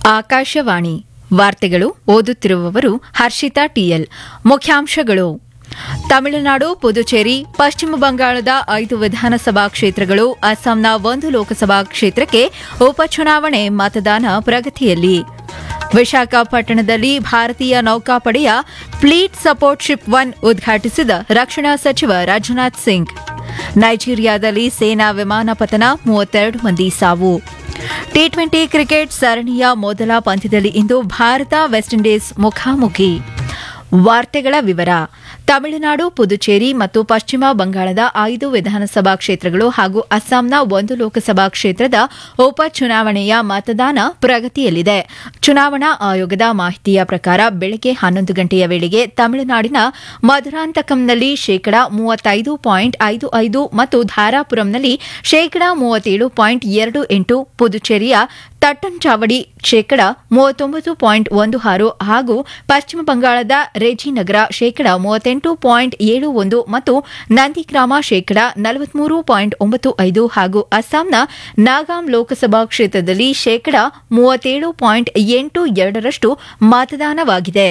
ಆಕಾಶವಾಣಿ ವಾರ್ತೆಗಳು ಓದುತ್ತಿರುವವರು ಹರ್ಷಿತಾ ಟಿಎಲ್ ಮುಖ್ಯಾಂಶಗಳು ತಮಿಳುನಾಡು ಪುದುಚೇರಿ ಪಶ್ಚಿಮ ಬಂಗಾಳದ ಐದು ವಿಧಾನಸಭಾ ಕ್ಷೇತ್ರಗಳು ಅಸ್ಸಾಂನ ಒಂದು ಲೋಕಸಭಾ ಕ್ಷೇತ್ರಕ್ಕೆ ಉಪಚುನಾವಣೆ ಮತದಾನ ಪ್ರಗತಿಯಲ್ಲಿ ವಿಶಾಖಪಟ್ಟಣದಲ್ಲಿ ಭಾರತೀಯ ನೌಕಾಪಡೆಯ ಫ್ಲೀಟ್ ಸಪೋರ್ಟ್ ಶಿಪ್ ಒನ್ ಉದ್ಘಾಟಿಸಿದ ರಕ್ಷಣಾ ಸಚಿವ ರಾಜನಾಥ್ ಸಿಂಗ್ ನೈಜೀರಿಯಾದಲ್ಲಿ ಸೇನಾ ವಿಮಾನ ಪತನ ಮೂವತ್ತೆರಡು ಮಂದಿ ಸಾವು ಟಿ ಟ್ವೆಂಟಿ ಕ್ರಿಕೆಟ್ ಸರಣಿಯ ಮೊದಲ ಪಂದ್ಯದಲ್ಲಿ ಇಂದು ಭಾರತ ವೆಸ್ಟ್ ಇಂಡೀಸ್ ಮುಖಾಮುಖಿ ವಾರ್ತೆಗಳ ವಿವರ ತಮಿಳುನಾಡು ಪುದುಚೇರಿ ಮತ್ತು ಪಶ್ಚಿಮ ಬಂಗಾಳದ ಐದು ವಿಧಾನಸಭಾ ಕ್ಷೇತ್ರಗಳು ಹಾಗೂ ಅಸ್ಸಾಂನ ಒಂದು ಲೋಕಸಭಾ ಕ್ಷೇತ್ರದ ಉಪಚುನಾವಣೆಯ ಮತದಾನ ಪ್ರಗತಿಯಲ್ಲಿದೆ ಚುನಾವಣಾ ಆಯೋಗದ ಮಾಹಿತಿಯ ಪ್ರಕಾರ ಬೆಳಗ್ಗೆ ಹನ್ನೊಂದು ಗಂಟೆಯ ವೇಳೆಗೆ ತಮಿಳುನಾಡಿನ ಮಧುರಾಂತಕಂನಲ್ಲಿ ಶೇಕಡಾ ಮೂವತ್ತೈದು ಪಾಯಿಂಟ್ ಐದು ಐದು ಮತ್ತು ಧಾರಾಪುರಂನಲ್ಲಿ ಶೇಕಡಾ ಮೂವತ್ತೇಳು ಪಾಯಿಂಟ್ ಎರಡು ಎಂಟು ಪುದುಚೇರಿಯ ತಟ್ಟಂಚಾವಡಿ ಶೇಕಡ ಮೂವತ್ತೊಂಬತ್ತು ಪಾಯಿಂಟ್ ಒಂದು ಆರು ಹಾಗೂ ಪಶ್ಚಿಮ ಬಂಗಾಳದ ರೆಜಿನಗರ ಶೇಕಡ ಮೂವತ್ತೆಂಟು ಪಾಯಿಂಟ್ ಏಳು ಒಂದು ಮತ್ತು ನಂದಿಗ್ರಾಮ ಶೇಕಡ ನಲವತ್ಮೂರು ಪಾಯಿಂಟ್ ಒಂಬತ್ತು ಐದು ಹಾಗೂ ಅಸ್ಸಾಂನ ನಾಗಾಂ ಲೋಕಸಭಾ ಕ್ಷೇತ್ರದಲ್ಲಿ ಶೇಕಡ ಮೂವತ್ತೇಳು ಪಾಯಿಂಟ್ ಎಂಟು ಎರಡರಷ್ಟು ಮತದಾನವಾಗಿದೆ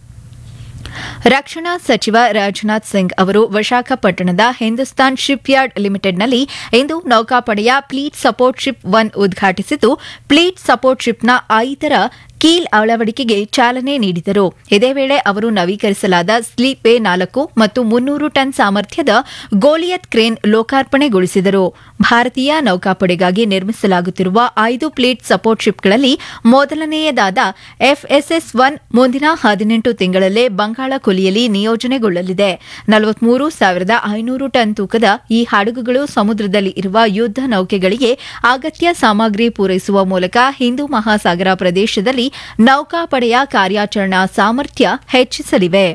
ರಕ್ಷಣಾ ಸಚಿವ ರಾಜನಾಥ್ ಸಿಂಗ್ ಅವರು ವಿಶಾಖಪಟ್ಟಣದ ಹಿಂದೂಸ್ತಾನ್ ಶಿಪ್ ಯಾರ್ಡ್ ಲಿಮಿಟೆಡ್ನಲ್ಲಿ ಇಂದು ನೌಕಾಪಡೆಯ ಫ್ಲೀಟ್ ಸಪೋರ್ಟ್ ಶಿಪ್ ಒನ್ ಉದ್ಘಾಟಿಸಿದ್ದು ಫ್ಲೀಟ್ ಸಪೋರ್ಟ್ ಶಿಪ್ನ ಐದರ ಕೀಲ್ ಅಳವಡಿಕೆಗೆ ಚಾಲನೆ ನೀಡಿದರು ಇದೇ ವೇಳೆ ಅವರು ನವೀಕರಿಸಲಾದ ಸ್ಲೀಪ್ ಎ ನಾಲ್ಕು ಮತ್ತು ಮುನ್ನೂರು ಟನ್ ಸಾಮರ್ಥ್ಯದ ಗೋಲಿಯತ್ ಕ್ರೇನ್ ಲೋಕಾರ್ಪಣೆಗೊಳಿಸಿದರು ಭಾರತೀಯ ನೌಕಾಪಡೆಗಾಗಿ ನಿರ್ಮಿಸಲಾಗುತ್ತಿರುವ ಐದು ಫ್ಲೀಟ್ ಸಪೋರ್ಟ್ ಶಿಪ್ಗಳಲ್ಲಿ ಮೊದಲನೆಯದಾದ ಎಫ್ಎಸ್ಎಸ್ ಒನ್ ಮುಂದಿನ ಹದಿನೆಂಟು ತಿಂಗಳಲ್ಲೇ ಬಂಗಾಳ ಕೊಲ್ಲಿಯಲ್ಲಿ ನಿಯೋಜನೆಗೊಳ್ಳಲಿದೆ ನಲವತ್ಮೂರು ಸಾವಿರದ ಐನೂರು ಟನ್ ತೂಕದ ಈ ಹಡಗುಗಳು ಸಮುದ್ರದಲ್ಲಿ ಇರುವ ಯುದ್ದ ನೌಕೆಗಳಿಗೆ ಅಗತ್ಯ ಸಾಮಗ್ರಿ ಪೂರೈಸುವ ಮೂಲಕ ಹಿಂದೂ ಮಹಾಸಾಗರ ಪ್ರದೇಶದಲ್ಲಿ ನೌಕಾಪಡೆಯ ಕಾರ್ಯಾಚರಣಾ ಸಾಮರ್ಥ್ಯ ಹೆಚ್ಚಿಸಲಿವೆ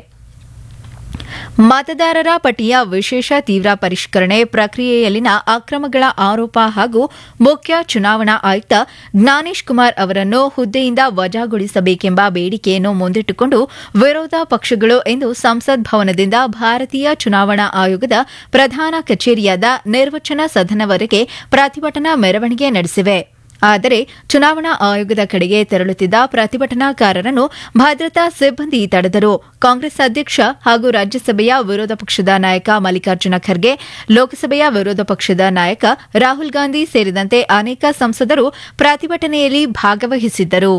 ಮತದಾರರ ಪಟ್ಟಿಯ ವಿಶೇಷ ತೀವ್ರ ಪರಿಷ್ಕರಣೆ ಪ್ರಕ್ರಿಯೆಯಲ್ಲಿನ ಅಕ್ರಮಗಳ ಆರೋಪ ಹಾಗೂ ಮುಖ್ಯ ಚುನಾವಣಾ ಆಯುಕ್ತ ಜ್ಞಾನೇಶ್ ಕುಮಾರ್ ಅವರನ್ನು ಹುದ್ದೆಯಿಂದ ವಜಾಗೊಳಿಸಬೇಕೆಂಬ ಬೇಡಿಕೆಯನ್ನು ಮುಂದಿಟ್ಟುಕೊಂಡು ವಿರೋಧ ಪಕ್ಷಗಳು ಇಂದು ಸಂಸತ್ ಭವನದಿಂದ ಭಾರತೀಯ ಚುನಾವಣಾ ಆಯೋಗದ ಪ್ರಧಾನ ಕಚೇರಿಯಾದ ನಿರ್ವಚನ ಸದನವರೆಗೆ ಪ್ರತಿಭಟನಾ ಮೆರವಣಿಗೆ ನಡೆಸಿವೆ ಆದರೆ ಚುನಾವಣಾ ಆಯೋಗದ ಕಡೆಗೆ ತೆರಳುತ್ತಿದ್ದ ಪ್ರತಿಭಟನಾಕಾರರನ್ನು ಭದ್ರತಾ ಸಿಬ್ಬಂದಿ ತಡೆದರು ಕಾಂಗ್ರೆಸ್ ಅಧ್ಯಕ್ಷ ಹಾಗೂ ರಾಜ್ಯಸಭೆಯ ವಿರೋಧ ಪಕ್ಷದ ನಾಯಕ ಮಲ್ಲಿಕಾರ್ಜುನ ಖರ್ಗೆ ಲೋಕಸಭೆಯ ವಿರೋಧ ಪಕ್ಷದ ನಾಯಕ ರಾಹುಲ್ ಗಾಂಧಿ ಸೇರಿದಂತೆ ಅನೇಕ ಸಂಸದರು ಪ್ರತಿಭಟನೆಯಲ್ಲಿ ಭಾಗವಹಿಸಿದ್ದರು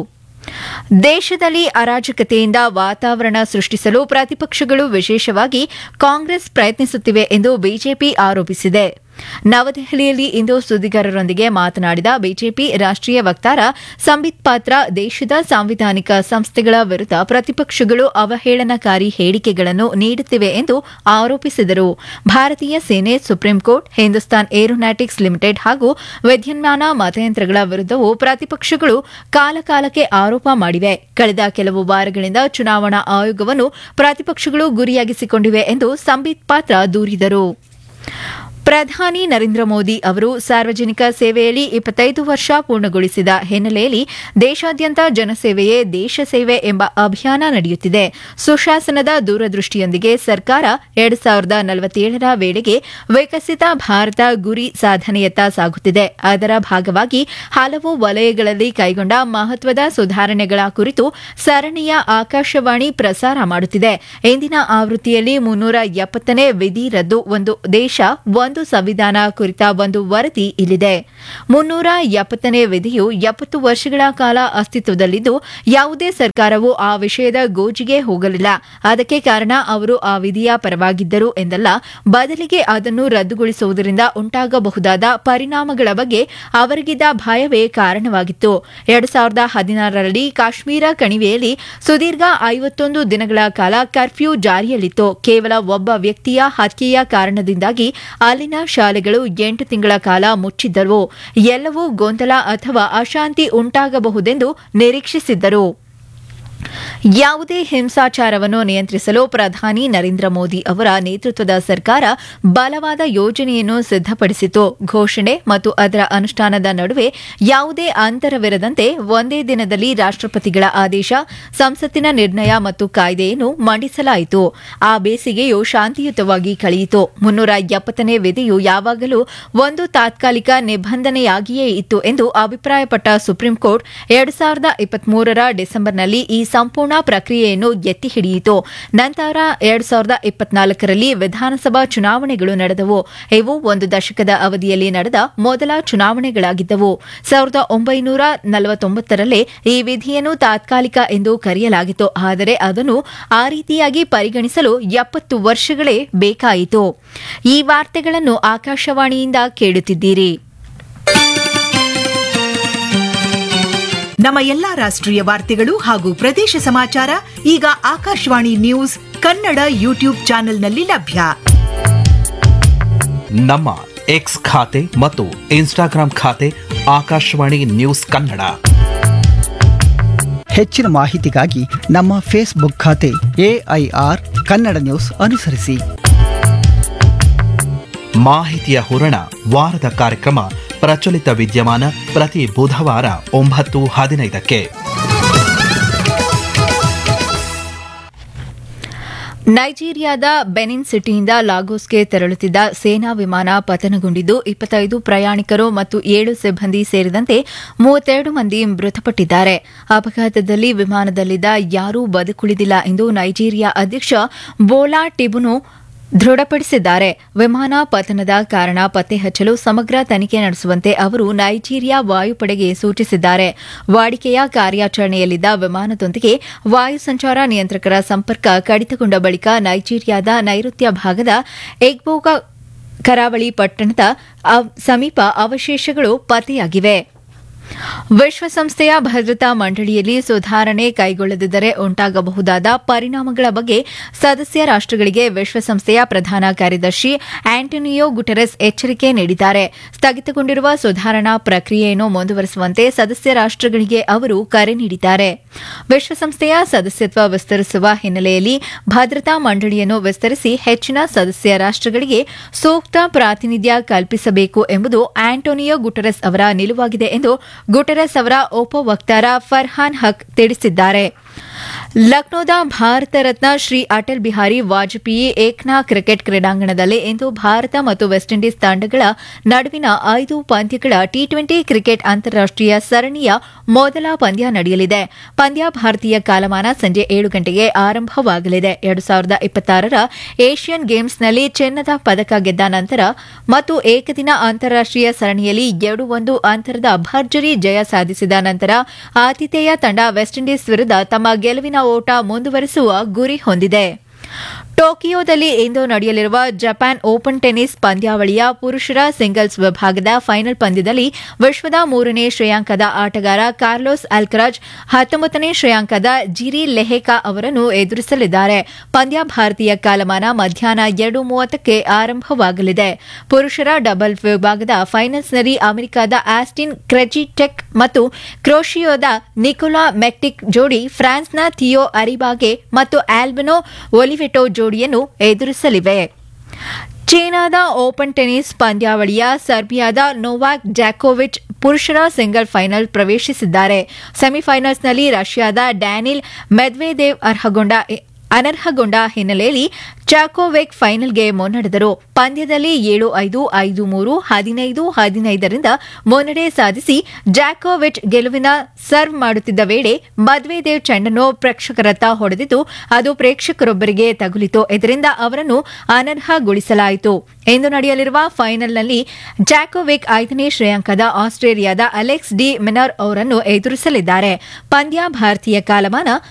ದೇಶದಲ್ಲಿ ಅರಾಜಕತೆಯಿಂದ ವಾತಾವರಣ ಸೃಷ್ಟಿಸಲು ಪ್ರತಿಪಕ್ಷಗಳು ವಿಶೇಷವಾಗಿ ಕಾಂಗ್ರೆಸ್ ಪ್ರಯತ್ನಿಸುತ್ತಿವೆ ಎಂದು ಬಿಜೆಪಿ ಆರೋಪಿಸಿದೆ ನವದೆಹಲಿಯಲ್ಲಿ ಇಂದು ಸುದ್ದಿಗಾರರೊಂದಿಗೆ ಮಾತನಾಡಿದ ಬಿಜೆಪಿ ರಾಷ್ಟೀಯ ವಕ್ತಾರ ಸಂಬಿತ್ ಪಾತ್ರ ದೇಶದ ಸಾಂವಿಧಾನಿಕ ಸಂಸ್ಥೆಗಳ ವಿರುದ್ಧ ಪ್ರತಿಪಕ್ಷಗಳು ಅವಹೇಳನಕಾರಿ ಹೇಳಿಕೆಗಳನ್ನು ನೀಡುತ್ತಿವೆ ಎಂದು ಆರೋಪಿಸಿದರು ಭಾರತೀಯ ಸೇನೆ ಸುಪ್ರೀಂಕೋರ್ಟ್ ಹಿಂದೂಸ್ತಾನ್ ಏರೋನಾಟಿಕ್ಸ್ ಲಿಮಿಟೆಡ್ ಹಾಗೂ ವಿದ್ಯುನ್ಮಾನ ಮತಯಂತ್ರಗಳ ವಿರುದ್ದವೂ ಪ್ರತಿಪಕ್ಷಗಳು ಕಾಲಕಾಲಕ್ಕೆ ಆರೋಪ ಮಾಡಿವೆ ಕಳೆದ ಕೆಲವು ವಾರಗಳಿಂದ ಚುನಾವಣಾ ಆಯೋಗವನ್ನು ಪ್ರತಿಪಕ್ಷಗಳು ಗುರಿಯಾಗಿಸಿಕೊಂಡಿವೆ ಎಂದು ಸಂಬಿತ್ ಪಾತ್ರ ದೂರಿದರು ಪ್ರಧಾನಿ ನರೇಂದ್ರ ಮೋದಿ ಅವರು ಸಾರ್ವಜನಿಕ ಸೇವೆಯಲ್ಲಿ ಇಪ್ಪತ್ತೈದು ವರ್ಷ ಪೂರ್ಣಗೊಳಿಸಿದ ಹಿನ್ನೆಲೆಯಲ್ಲಿ ದೇಶಾದ್ಯಂತ ಜನಸೇವೆಯೇ ದೇಶ ಸೇವೆ ಎಂಬ ಅಭಿಯಾನ ನಡೆಯುತ್ತಿದೆ ಸುಶಾಸನದ ದೂರದೃಷ್ಟಿಯೊಂದಿಗೆ ಸರ್ಕಾರ ಎರಡು ಸಾವಿರದ ನಲವತ್ತೇಳರ ವೇಳೆಗೆ ವಿಕಸಿತ ಭಾರತ ಗುರಿ ಸಾಧನೆಯತ್ತ ಸಾಗುತ್ತಿದೆ ಅದರ ಭಾಗವಾಗಿ ಹಲವು ವಲಯಗಳಲ್ಲಿ ಕೈಗೊಂಡ ಮಹತ್ವದ ಸುಧಾರಣೆಗಳ ಕುರಿತು ಸರಣಿಯ ಆಕಾಶವಾಣಿ ಪ್ರಸಾರ ಮಾಡುತ್ತಿದೆ ಇಂದಿನ ಆವೃತ್ತಿಯಲ್ಲಿ ಮುನ್ನೂರ ಎಪ್ಪತ್ತನೇ ವಿಧಿ ರದ್ದು ಒಂದು ದೇಶ ಒಂದು ಸಂವಿಧಾನ ಕುರಿತ ಒಂದು ವರದಿ ಇಲ್ಲಿದೆ ಮುನ್ನೂರ ಎಪ್ಪತ್ತನೇ ವಿಧಿಯು ಎಪ್ಪತ್ತು ವರ್ಷಗಳ ಕಾಲ ಅಸ್ತಿತ್ವದಲ್ಲಿದ್ದು ಯಾವುದೇ ಸರ್ಕಾರವು ಆ ವಿಷಯದ ಗೋಜಿಗೆ ಹೋಗಲಿಲ್ಲ ಅದಕ್ಕೆ ಕಾರಣ ಅವರು ಆ ವಿಧಿಯ ಪರವಾಗಿದ್ದರು ಎಂದಲ್ಲ ಬದಲಿಗೆ ಅದನ್ನು ರದ್ದುಗೊಳಿಸುವುದರಿಂದ ಉಂಟಾಗಬಹುದಾದ ಪರಿಣಾಮಗಳ ಬಗ್ಗೆ ಅವರಿಗಿದ್ದ ಭಯವೇ ಕಾರಣವಾಗಿತ್ತು ಎರಡು ಸಾವಿರದ ಹದಿನಾರರಲ್ಲಿ ಕಾಶ್ಮೀರ ಕಣಿವೆಯಲ್ಲಿ ಸುದೀರ್ಘ ಐವತ್ತೊಂದು ದಿನಗಳ ಕಾಲ ಕರ್ಫ್ಯೂ ಜಾರಿಯಲ್ಲಿತ್ತು ಕೇವಲ ಒಬ್ಬ ವ್ಯಕ್ತಿಯ ಹತ್ಯೆಯ ಕಾರಣದಿಂದಾಗಿ ಅಲ್ಲಿನ ಶಾಲೆಗಳು ಎಂಟು ತಿಂಗಳ ಕಾಲ ಮುಚ್ಚಿದ್ದವು ಎಲ್ಲವೂ ಗೊಂದಲ ಅಥವಾ ಅಶಾಂತಿ ಉಂಟಾಗಬಹುದೆಂದು ನಿರೀಕ್ಷಿಸಿದ್ದರು ಯಾವುದೇ ಹಿಂಸಾಚಾರವನ್ನು ನಿಯಂತ್ರಿಸಲು ಪ್ರಧಾನಿ ನರೇಂದ್ರ ಮೋದಿ ಅವರ ನೇತೃತ್ವದ ಸರ್ಕಾರ ಬಲವಾದ ಯೋಜನೆಯನ್ನು ಸಿದ್ದಪಡಿಸಿತು ಘೋಷಣೆ ಮತ್ತು ಅದರ ಅನುಷ್ಠಾನದ ನಡುವೆ ಯಾವುದೇ ಅಂತರವಿರದಂತೆ ಒಂದೇ ದಿನದಲ್ಲಿ ರಾಷ್ಟ್ರಪತಿಗಳ ಆದೇಶ ಸಂಸತ್ತಿನ ನಿರ್ಣಯ ಮತ್ತು ಕಾಯ್ದೆಯನ್ನು ಮಂಡಿಸಲಾಯಿತು ಆ ಬೇಸಿಗೆಯು ಶಾಂತಿಯುತವಾಗಿ ಕಳೆಯಿತು ಮುನ್ನೂರ ಎಪ್ಪತ್ತನೇ ವಿಧಿಯು ಯಾವಾಗಲೂ ಒಂದು ತಾತ್ಕಾಲಿಕ ನಿಬಂಧನೆಯಾಗಿಯೇ ಇತ್ತು ಎಂದು ಅಭಿಪ್ರಾಯಪಟ್ಟ ಸುಪ್ರೀಂ ಕೋರ್ಟ್ ಎರಡು ಸಾವಿರದ ಇಪ್ಪತ್ಮೂರರ ಡಿಸೆಂಬರ್ನಲ್ಲಿ ಈ ಸಂಪೂರ್ಣ ಪ್ರಕ್ರಿಯೆಯನ್ನು ಎತ್ತಿ ಹಿಡಿಯಿತು ನಂತರ ಎರಡು ಸಾವಿರದ ಇಪ್ಪತ್ನಾಲ್ಕರಲ್ಲಿ ವಿಧಾನಸಭಾ ಚುನಾವಣೆಗಳು ನಡೆದವು ಇವು ಒಂದು ದಶಕದ ಅವಧಿಯಲ್ಲಿ ನಡೆದ ಮೊದಲ ಚುನಾವಣೆಗಳಾಗಿದ್ದವು ಸಾವಿರದ ಒಂಬೈನೂರ ನಲವತ್ತೊಂಬತ್ತರಲ್ಲೇ ಈ ವಿಧಿಯನ್ನು ತಾತ್ಕಾಲಿಕ ಎಂದು ಕರೆಯಲಾಗಿತ್ತು ಆದರೆ ಅದನ್ನು ಆ ರೀತಿಯಾಗಿ ಪರಿಗಣಿಸಲು ಎಪ್ಪತ್ತು ವರ್ಷಗಳೇ ಬೇಕಾಯಿತು ಈ ವಾರ್ತೆಗಳನ್ನು ಆಕಾಶವಾಣಿಯಿಂದ ಕೇಳುತ್ತಿದ್ದೀರಿ ನಮ್ಮ ಎಲ್ಲಾ ರಾಷ್ಟ್ರೀಯ ವಾರ್ತೆಗಳು ಹಾಗೂ ಪ್ರದೇಶ ಸಮಾಚಾರ ಈಗ ಆಕಾಶವಾಣಿ ನ್ಯೂಸ್ ಕನ್ನಡ ಯೂಟ್ಯೂಬ್ ಚಾನೆಲ್ನಲ್ಲಿ ಲಭ್ಯ ನಮ್ಮ ಎಕ್ಸ್ ಖಾತೆ ಮತ್ತು ಇನ್ಸ್ಟಾಗ್ರಾಂ ಖಾತೆ ಆಕಾಶವಾಣಿ ನ್ಯೂಸ್ ಕನ್ನಡ ಹೆಚ್ಚಿನ ಮಾಹಿತಿಗಾಗಿ ನಮ್ಮ ಫೇಸ್ಬುಕ್ ಖಾತೆ ಎಐಆರ್ ಕನ್ನಡ ನ್ಯೂಸ್ ಅನುಸರಿಸಿ ಮಾಹಿತಿಯ ಹೂರಣ ವಾರದ ಕಾರ್ಯಕ್ರಮ ಪ್ರಚಲಿತ ವಿದ್ಯಮಾನ ಪ್ರತಿ ಬುಧವಾರ ಒಂಬತ್ತು ಹದಿನೈದಕ್ಕೆ ನೈಜೀರಿಯಾದ ಬೆನಿನ್ ಸಿಟಿಯಿಂದ ಲಾಗೋಸ್ಗೆ ತೆರಳುತ್ತಿದ್ದ ಸೇನಾ ವಿಮಾನ ಪತನಗೊಂಡಿದ್ದು ಇಪ್ಪತ್ತೈದು ಪ್ರಯಾಣಿಕರು ಮತ್ತು ಏಳು ಸಿಬ್ಬಂದಿ ಸೇರಿದಂತೆ ಮೂವತ್ತೆರಡು ಮಂದಿ ಮೃತಪಟ್ಟಿದ್ದಾರೆ ಅಪಘಾತದಲ್ಲಿ ವಿಮಾನದಲ್ಲಿದ್ದ ಯಾರೂ ಬದುಕುಳಿದಿಲ್ಲ ಎಂದು ನೈಜೀರಿಯಾ ಅಧ್ಯಕ್ಷ ಬೋಲಾ ಟಿಬುನು ದೃಢಪಡಿಸಿದ್ದಾರೆ ವಿಮಾನ ಪತನದ ಕಾರಣ ಪತ್ತೆ ಹಚ್ಚಲು ಸಮಗ್ರ ತನಿಖೆ ನಡೆಸುವಂತೆ ಅವರು ನೈಜೀರಿಯಾ ವಾಯುಪಡೆಗೆ ಸೂಚಿಸಿದ್ದಾರೆ ವಾಡಿಕೆಯ ಕಾರ್ಯಾಚರಣೆಯಲ್ಲಿದ್ದ ವಿಮಾನದೊಂದಿಗೆ ವಾಯು ಸಂಚಾರ ನಿಯಂತ್ರಕರ ಸಂಪರ್ಕ ಕಡಿತಗೊಂಡ ಬಳಿಕ ನೈಜೀರಿಯಾದ ನೈಋತ್ಯ ಭಾಗದ ಎಗ್ಬೋಗಾ ಕರಾವಳಿ ಪಟ್ಟಣದ ಅವ್- ಸಮೀಪ ಅವಶೇಷಗಳು ಪತ್ತೆಯಾಗಿವೆ ವಿಶ್ವಸಂಸ್ಥೆಯ ಭದ್ರತಾ ಮಂಡಳಿಯಲ್ಲಿ ಸುಧಾರಣೆ ಕೈಗೊಳ್ಳದಿದ್ದರೆ ಉಂಟಾಗಬಹುದಾದ ಪರಿಣಾಮಗಳ ಬಗ್ಗೆ ಸದಸ್ಯ ರಾಷ್ಟಗಳಿಗೆ ವಿಶ್ವಸಂಸ್ಥೆಯ ಪ್ರಧಾನ ಕಾರ್ಯದರ್ಶಿ ಆಂಟೋನಿಯೋ ಗುಟೆರೆಸ್ ಎಚ್ಚರಿಕೆ ನೀಡಿದ್ದಾರೆ ಸ್ಥಗಿತಗೊಂಡಿರುವ ಸುಧಾರಣಾ ಪ್ರಕ್ರಿಯೆಯನ್ನು ಮುಂದುವರೆಸುವಂತೆ ಸದಸ್ಯ ರಾಷ್ಟಗಳಿಗೆ ಅವರು ಕರೆ ನೀಡಿದ್ದಾರೆ ವಿಶ್ವಸಂಸ್ಥೆಯ ಸದಸ್ಯತ್ವ ವಿಸ್ತರಿಸುವ ಹಿನ್ನೆಲೆಯಲ್ಲಿ ಭದ್ರತಾ ಮಂಡಳಿಯನ್ನು ವಿಸ್ತರಿಸಿ ಹೆಚ್ಚಿನ ಸದಸ್ಯ ರಾಷ್ಟಗಳಿಗೆ ಸೂಕ್ತ ಪ್ರಾತಿನಿಧ್ಯ ಕಲ್ಪಿಸಬೇಕು ಎಂಬುದು ಆಂಟೋನಿಯೋ ಗುಟೆರೆಸ್ ಅವರ ನಿಲುವಾಗಿದೆ ಎಂದು ಗುಟೆರೆಸ್ ಅವರ ಉಪವಕ್ತಾರ ಫರ್ಹಾನ್ ಹಕ್ ತಿಳಿಸಿದ್ದಾರೆ ಲಕ್ನೋದ ಭಾರತ ರತ್ನ ಶ್ರೀ ಅಟಲ್ ಬಿಹಾರಿ ವಾಜಪೇಯಿ ಏಕ್ನಾ ಕ್ರಿಕೆಟ್ ಕ್ರೀಡಾಂಗಣದಲ್ಲಿ ಇಂದು ಭಾರತ ಮತ್ತು ವೆಸ್ಟ್ ಇಂಡೀಸ್ ತಂಡಗಳ ನಡುವಿನ ಐದು ಪಂದ್ಯಗಳ ಟಿ ಟ್ವೆಂಟಿ ಕ್ರಿಕೆಟ್ ಅಂತಾರಾಷ್ಟೀಯ ಸರಣಿಯ ಮೊದಲ ಪಂದ್ಯ ನಡೆಯಲಿದೆ ಪಂದ್ಯ ಭಾರತೀಯ ಕಾಲಮಾನ ಸಂಜೆ ಏಳು ಗಂಟೆಗೆ ಆರಂಭವಾಗಲಿದೆ ಎರಡು ಸಾವಿರದ ಇಪ್ಪತ್ತಾರರ ಏಷ್ಯನ್ ಗೇಮ್ಸ್ನಲ್ಲಿ ಚಿನ್ನದ ಪದಕ ಗೆದ್ದ ನಂತರ ಮತ್ತು ಏಕದಿನ ಅಂತಾರಾಷ್ಟೀಯ ಸರಣಿಯಲ್ಲಿ ಎರಡು ಒಂದು ಅಂತರದ ಭರ್ಜರಿ ಜಯ ಸಾಧಿಸಿದ ನಂತರ ಆತಿಥೇಯ ತಂಡ ವೆಸ್ಟ್ ಇಂಡೀಸ್ ವಿರುದ್ಧ ತಮ್ಮ ಗೆಲುವಿನ ಓಟ ಮುಂದುವರೆಸುವ ಗುರಿ ಹೊಂದಿದೆ ಟೋಕಿಯೋದಲ್ಲಿ ಇಂದು ನಡೆಯಲಿರುವ ಜಪಾನ್ ಓಪನ್ ಟೆನ್ನಿಸ್ ಪಂದ್ಯಾವಳಿಯ ಪುರುಷರ ಸಿಂಗಲ್ಸ್ ವಿಭಾಗದ ಫೈನಲ್ ಪಂದ್ಯದಲ್ಲಿ ವಿಶ್ವದ ಮೂರನೇ ಶ್ರೇಯಾಂಕದ ಆಟಗಾರ ಕಾರ್ಲೋಸ್ ಅಲ್ಕರಾಜ್ ಹತ್ತೊಂಬತ್ತನೇ ಶ್ರೇಯಾಂಕದ ಜಿರಿ ಲೆಹೆಕಾ ಅವರನ್ನು ಎದುರಿಸಲಿದ್ದಾರೆ ಪಂದ್ಯ ಭಾರತೀಯ ಕಾಲಮಾನ ಮಧ್ಯಾಹ್ನ ಎರಡು ಮೂವತ್ತಕ್ಕೆ ಆರಂಭವಾಗಲಿದೆ ಪುರುಷರ ಡಬಲ್ ವಿಭಾಗದ ಫೈನಲ್ಸ್ನಲ್ಲಿ ಅಮೆರಿಕದ ಆಸ್ಟಿನ್ ಕ್ರೆಜಿಟೆಕ್ ಮತ್ತು ಕ್ರೋಷಿಯೋದ ನಿಕೋಲಾ ಮೆಕ್ಟಿಕ್ ಜೋಡಿ ಫ್ರಾನ್ಸ್ನ ಥಿಯೋ ಅರಿಬಾಗೆ ಮತ್ತು ಆಲ್ಬನೋ ಒಲಿವೆಟೋ ಜೋಡಿಯನ್ನು ಎದುರಿಸಲಿವೆ ಚೀನಾದ ಓಪನ್ ಟೆನ್ನಿಸ್ ಪಂದ್ಯಾವಳಿಯ ಸರ್ಬಿಯಾದ ನೋವಾಕ್ ಜಾಕೋವಿಚ್ ಪುರುಷರ ಸಿಂಗಲ್ ಫೈನಲ್ ಪ್ರವೇಶಿಸಿದ್ದಾರೆ ಸೆಮಿಫೈನಲ್ಸ್ನಲ್ಲಿ ರಷ್ಯಾದ ಡ್ಯಾನಿಲ್ ಮೆದ್ವೆದೇವ್ ಅರ್ಹಗೊಂಡ ಅನರ್ಹಗೊಂಡ ಹಿನ್ನೆಲೆಯಲ್ಲಿ ಚಾಕೋವೆಕ್ ಫೈನಲ್ಗೆ ಮುನ್ನಡೆದರು ಪಂದ್ಯದಲ್ಲಿ ಏಳು ಐದು ಐದು ಮೂರು ಹದಿನೈದು ಹದಿನೈದರಿಂದ ಮುನ್ನಡೆ ಸಾಧಿಸಿ ಜಾಕೋವಿಚ್ ಗೆಲುವಿನ ಸರ್ವ್ ಮಾಡುತ್ತಿದ್ದ ವೇಳೆ ಮದ್ವೆದೇವ್ ಚೆಂಡನ್ನು ಪ್ರೇಕ್ಷಕರತ್ತ ಹೊಡೆದಿದ್ದು ಅದು ಪ್ರೇಕ್ಷಕರೊಬ್ಬರಿಗೆ ತಗುಲಿತು ಇದರಿಂದ ಅವರನ್ನು ಅನರ್ಹಗೊಳಿಸಲಾಯಿತು ಇಂದು ನಡೆಯಲಿರುವ ಫೈನಲ್ನಲ್ಲಿ ಜಾಕೋವಿಕ್ ಐದನೇ ಶ್ರೇಯಾಂಕದ ಆಸ್ಟ್ರೇಲಿಯಾದ ಅಲೆಕ್ಸ್ ಡಿ ಮಿನರ್ ಅವರನ್ನು ಎದುರಿಸಲಿದ್ದಾರೆ ಪಂದ್ಯ ಭಾರತೀಯ ಕಾಲಮಾನ